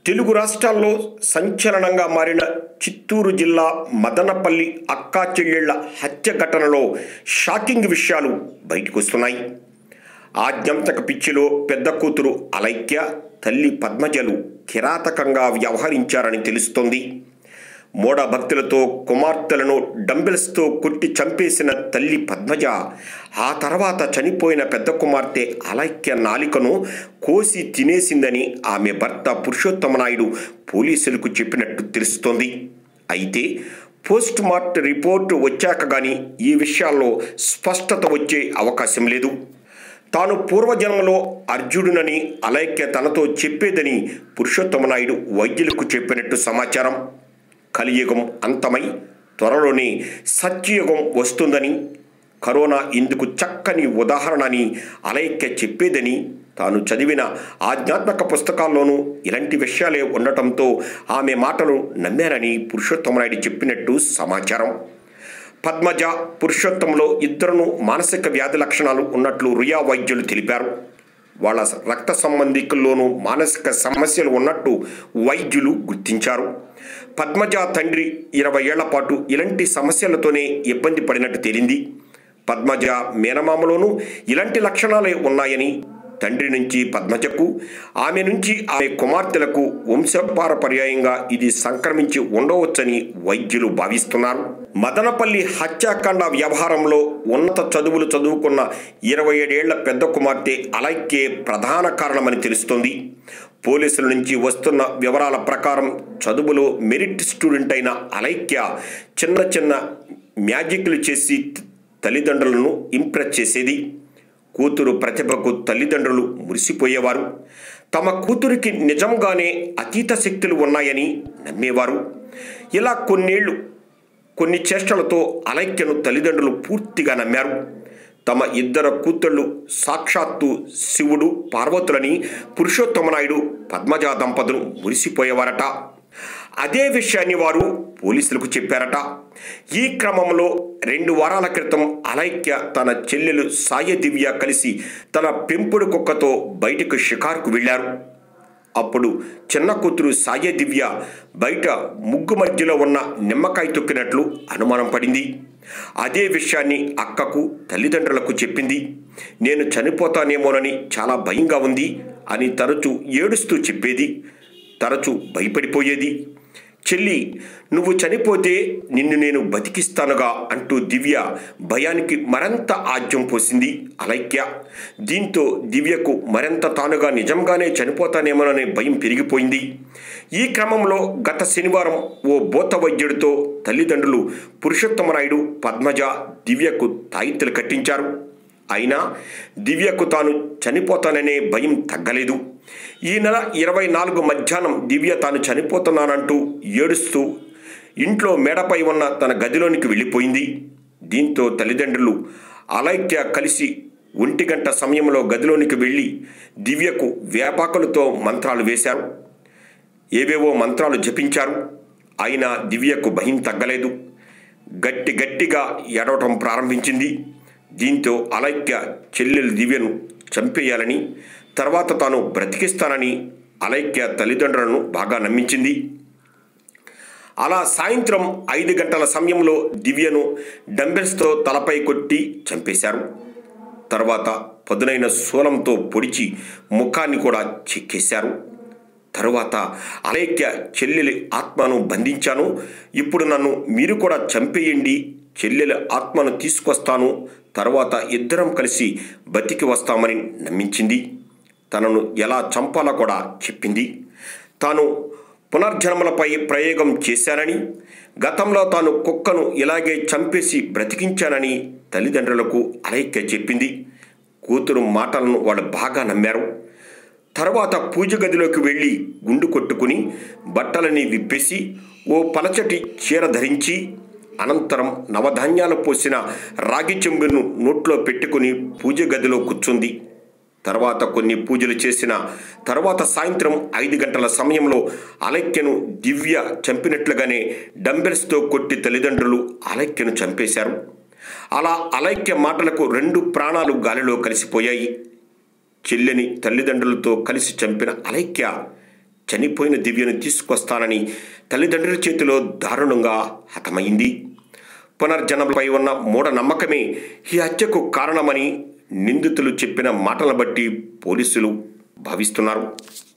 తెలుగు రాష్ట్రాల్లో సంచలనంగా మారిన చిత్తూరు జిల్లా మదనపల్లి అక్కా చెల్లెళ్ల హత్య ఘటనలో షాకింగ్ విషయాలు బయటకొస్తున్నాయి ఆజ్ఞంతక పిచ్చిలో పెద్ద కూతురు అలైక్య తల్లి పద్మజలు కిరాతకంగా వ్యవహరించారని తెలుస్తోంది మూఢ భక్తులతో కుమార్తెలను డంబెల్స్తో కొట్టి చంపేసిన తల్లి పద్మజ ఆ తర్వాత చనిపోయిన పెద్ద కుమార్తె అలైక్య నాలికను కోసి తినేసిందని ఆమె భర్త పురుషోత్తమనాయుడు పోలీసులకు చెప్పినట్టు తెలుస్తోంది అయితే పోస్ట్ మార్టం రిపోర్టు వచ్చాక కానీ ఈ విషయాల్లో స్పష్టత వచ్చే అవకాశం లేదు తాను పూర్వజన్మలో అర్జునుడని అలైక్య తనతో చెప్పేదని పురుషోత్తమనాయుడు వైద్యులకు చెప్పినట్టు సమాచారం కలియుగం అంతమై త్వరలోనే సత్యయుగం వస్తుందని కరోనా ఇందుకు చక్కని ఉదాహరణ అని అలైక్య చెప్పేదని తాను చదివిన ఆధ్యాత్మిక పుస్తకాల్లోనూ ఇలాంటి విషయాలే ఉండటంతో ఆమె మాటలు నమ్మారని పురుషోత్తమనాయుడు చెప్పినట్టు సమాచారం పద్మజ పురుషోత్తంలో ఇద్దరును మానసిక వ్యాధి లక్షణాలు ఉన్నట్లు రుయా వైద్యులు తెలిపారు వాళ్ళ రక్త సంబంధికుల్లోనూ మానసిక సమస్యలు ఉన్నట్టు వైద్యులు గుర్తించారు పద్మజ తండ్రి ఇరవై ఏళ్ల పాటు ఇలాంటి సమస్యలతోనే ఇబ్బంది పడినట్టు తేలింది పద్మజ మేనమామలోనూ ఇలాంటి లక్షణాలే ఉన్నాయని తండ్రి నుంచి పద్మజకు ఆమె నుంచి ఆమె కుమార్తెలకు వంశపారపర్యాయంగా ఇది సంక్రమించి ఉండవచ్చని వైద్యులు భావిస్తున్నారు మదనపల్లి హత్యాకాండ వ్యవహారంలో ఉన్నత చదువులు చదువుకున్న ఇరవై ఏడేళ్ల పెద్ద కుమార్తె అలైక్యే ప్రధాన కారణమని తెలుస్తోంది పోలీసుల నుంచి వస్తున్న వివరాల ప్రకారం చదువులో మెరిట్ స్టూడెంట్ అయిన అలైక్య చిన్న చిన్న మ్యాజిక్లు చేసి తల్లిదండ్రులను ఇంప్రెస్ చేసేది కూతురు ప్రతిభకు తల్లిదండ్రులు మురిసిపోయేవారు తమ కూతురికి నిజంగానే అతీత శక్తులు ఉన్నాయని నమ్మేవారు ఇలా కొన్నేళ్లు కొన్ని చేష్టలతో అలైక్యను తల్లిదండ్రులు పూర్తిగా నమ్మారు తమ ఇద్దరు కూతుళ్ళు సాక్షాత్తు శివుడు పార్వతులని పురుషోత్తమనాయుడు పద్మజా దంపతులు మురిసిపోయేవారట అదే విషయాన్ని వారు పోలీసులకు చెప్పారట ఈ క్రమంలో రెండు వారాల క్రితం అలైక్య తన చెల్లెలు సాయ దివ్య కలిసి తన పెంపుడు కుక్కతో బయటకు షికారుకు వెళ్ళారు అప్పుడు చిన్న కూతురు సాయ దివ్య బయట ముగ్గు మధ్యలో ఉన్న నిమ్మకాయ తొక్కినట్లు అనుమానం పడింది అదే విషయాన్ని అక్కకు తల్లిదండ్రులకు చెప్పింది నేను చనిపోతానేమోనని చాలా భయంగా ఉంది అని తరచూ ఏడుస్తూ చెప్పేది తరచూ భయపడిపోయేది చెల్లి నువ్వు చనిపోతే నిన్ను నేను బతికిస్తానుగా అంటూ దివ్య భయానికి మరింత ఆజ్యం పోసింది అలైక్య దీంతో దివ్యకు మరింత తానుగా నిజంగానే చనిపోతానేమోననే భయం పెరిగిపోయింది ఈ క్రమంలో గత శనివారం ఓ బోత వైద్యుడితో తల్లిదండ్రులు పురుషోత్తమనాయుడు పద్మజ దివ్యకు తాయిత్తులు కట్టించారు అయినా దివ్యకు తాను చనిపోతాననే భయం తగ్గలేదు ఈ నెల ఇరవై నాలుగు మధ్యాహ్నం దివ్య తాను చనిపోతున్నానంటూ ఏడుస్తూ ఇంట్లో మేడపై ఉన్న తన గదిలోనికి వెళ్ళిపోయింది దీంతో తల్లిదండ్రులు అలైక్య కలిసి ఒంటి గంట సమయంలో గదిలోనికి వెళ్ళి దివ్యకు వేపాకులతో మంత్రాలు వేశారు ఏవేవో మంత్రాలు జపించారు అయినా దివ్యకు భయం తగ్గలేదు గట్టి గట్టిగా ఎడవటం ప్రారంభించింది దీంతో అలైక్య చెల్లెలు దివ్యను చంపేయాలని తర్వాత తాను బ్రతికిస్తానని అలైక్య తల్లిదండ్రులను బాగా నమ్మించింది అలా సాయంత్రం ఐదు గంటల సమయంలో దివ్యను డంబెల్స్తో తలపై కొట్టి చంపేశారు తర్వాత పదునైన శూలంతో పొడిచి ముఖాన్ని కూడా చెక్కేశారు తరువాత అలైక్య చెల్లెలి ఆత్మను బంధించాను ఇప్పుడు నన్ను మీరు కూడా చంపేయండి చెల్లెల ఆత్మను తీసుకొస్తాను తర్వాత ఇద్దరం కలిసి బతికి వస్తామని నమ్మించింది తనను ఎలా చంపాలో కూడా చెప్పింది తాను పునర్జన్మలపై ప్రయోగం చేశానని గతంలో తాను కుక్కను ఇలాగే చంపేసి బ్రతికించానని తల్లిదండ్రులకు అలైక్య చెప్పింది కూతురు మాటలను వాళ్ళు బాగా నమ్మారు తర్వాత పూజ గదిలోకి వెళ్ళి గుండు కొట్టుకుని బట్టలని విప్పేసి ఓ పలచటి చీర ధరించి అనంతరం నవధాన్యాలు పోసిన రాగి చెంబును నోట్లో పెట్టుకుని పూజ గదిలో కూర్చుంది తర్వాత కొన్ని పూజలు చేసిన తర్వాత సాయంత్రం ఐదు గంటల సమయంలో అలైక్యను దివ్య చంపినట్లుగానే డంబెల్స్తో కొట్టి తల్లిదండ్రులు అలైక్యను చంపేశారు అలా అలైక్య మాటలకు రెండు ప్రాణాలు గాలిలో కలిసిపోయాయి చెల్లెని తల్లిదండ్రులతో కలిసి చంపిన అలైక్య చనిపోయిన దివ్యను తీసుకొస్తానని తల్లిదండ్రుల చేతిలో దారుణంగా హతమైంది పునర్జనంపై ఉన్న మూఢనమ్మకమే ఈ హత్యకు కారణమని నిందితులు చెప్పిన మాటలను బట్టి పోలీసులు భావిస్తున్నారు